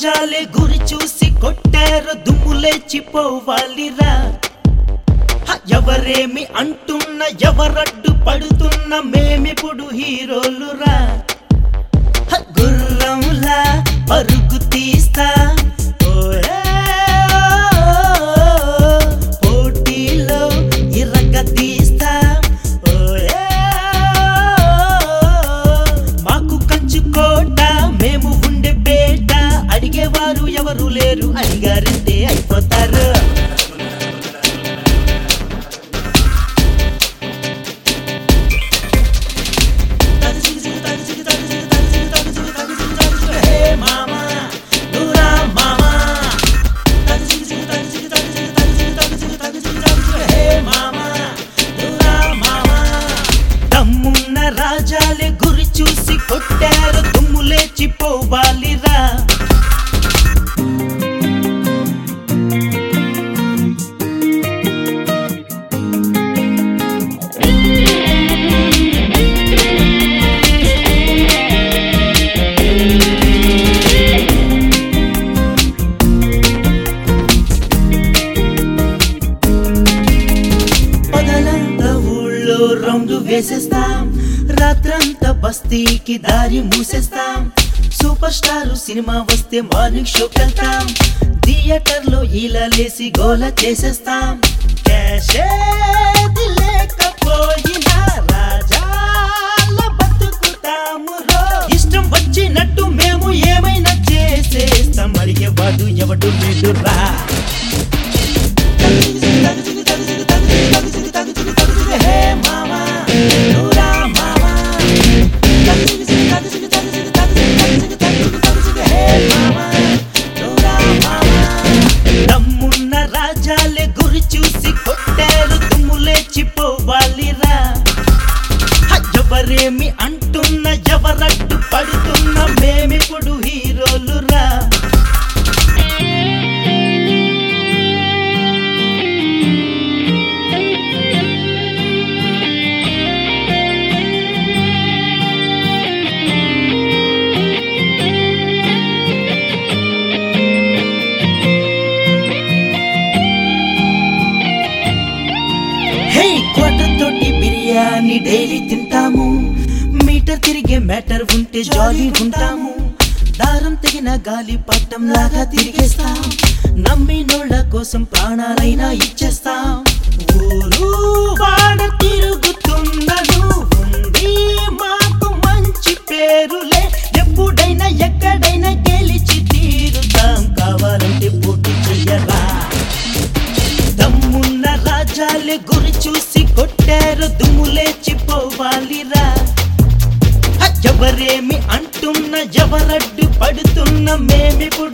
రాజాలే గురి చూసి కొట్టారు దుమ్ము లేచిపోవాలిరా హ, ఎవరేమి అంటున్న ఎవరడ్డు పడుతున్న మేమిప్పుడు హీరోలురా హ, గుర్రంలా పరుగు తీస్తా ఓయే, పోటీలో ఇరగ తీస్తా ఓయే, మాకు కంచుకోట మేము ఉండే పేట అడిగేవారు ఎవరు లేరు అడిగారంటే అయిపోతారు హే మామా దూరా మామా హే మామా దూరా మామా దమ్మున్న రాజాలే గురి చూసి కొట్టారు దుమ్ము లేచిపోవాలిరా పగలంతా ఊళ్ళో రౌండ్ వేసేస్తాం రాత్రంతా బస్తీకి దారి మూసేస్తాం సూపర్ స్టార్ సినిమా వస్తే మార్నింగ్ షోకి వెళ్తాం థియేటర్ లో ఇలా లేసి గోల చేసేస్తాం క్యాషేది లేకపోయినా రాజాల బతుకుతాము రో. ఇష్టం వచ్చినట్టు మేము ఏమైనా చేసేస్తాం అడిగేవాడు ఎవడు లేడురా హే మామా దూరా మామా హే మామా దూరా మామా దమ్మున్న రాజాలే గురి చూసి కొట్టారు దుమ్ము లేచిపోవాలిరా హ, ఎవరేమి అంటున్న ఎవరట్టు పడుతున్న మేమిప్పుడు హీరోలురా హే క్వార్టర్ తోటి బిర్యానీ డైలీ తింటాము మీటర్ తిరిగే మ్యాటర్ ఉంటే జాలీ ఉంటాము దారం తెగిన గాలి పట్టం లాగా తిరిగేస్తాం నమ్మినోళ్ళ కోసం ప్రాణాలైనా ఇచ్చేస్తాం ఊరు వాడ తిరుగుతున్నను ఉంది మాకు మంచి పేరులే ఎప్పుడైనా ఎక్కడైనా గెలిచి తీరుతాం కావాలంటే పోటీ చెయ్యరా దమ్మున్న రాజాలే గురి చూసి కొట్టారు దుమ్ము లేచిపోవాలిరా హ, ఎవరేమి అంటున్న ఎవరడ్డు పడుతున్న మేమిప్పుడు